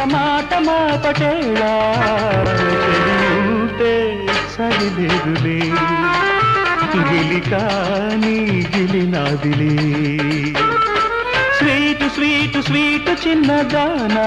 మాట మా పటేళా ఉంటే సరిలేదులే గిలి కాని గిలి నాదిలే స్వీట్ స్వీట్ స్వీట్ చిన్నదానా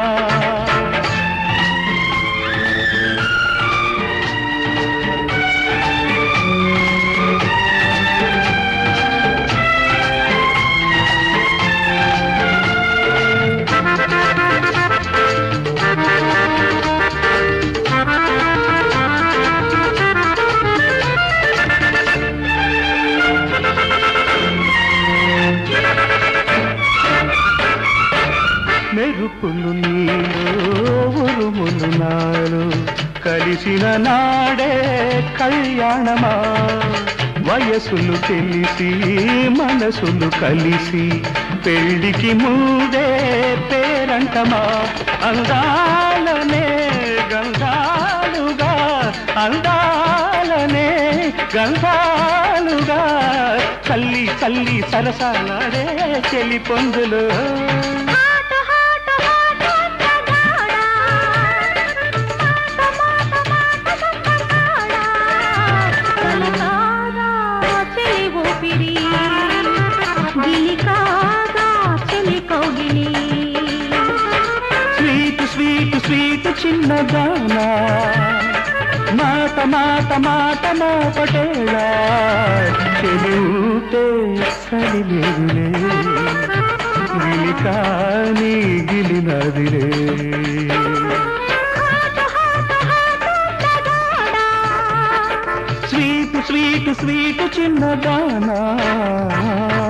మెరుపులు నీలో ఉరుములు నాలు కలిసిన నాడే కళ్యాణమా వయసులు తెలిసి మనసులు కలిసి పెళ్లికి ముందే పేరంటమా అందాలనే గంధాలుగా అందాలనే గంధాలుగా చల్లి చల్లి సరసాలాడే చెలి పొందులు హాట హాట హాట మగాడా మాట మాట మాట మగాడా కలకాదా చెలి ఊపిరి గిలి కాదా చెలి కౌగిలి స్వీట్ స్వీట్ స్వీట్ చిన్నదానా మాట మాట మాట మా పటేళా చెలితే సరిలేదులే గిలి కాని గిలి నదిలే హాట హాట హాట మగాడా స్వీట్ స్వీట్ స్వీట్ చిన్నదానా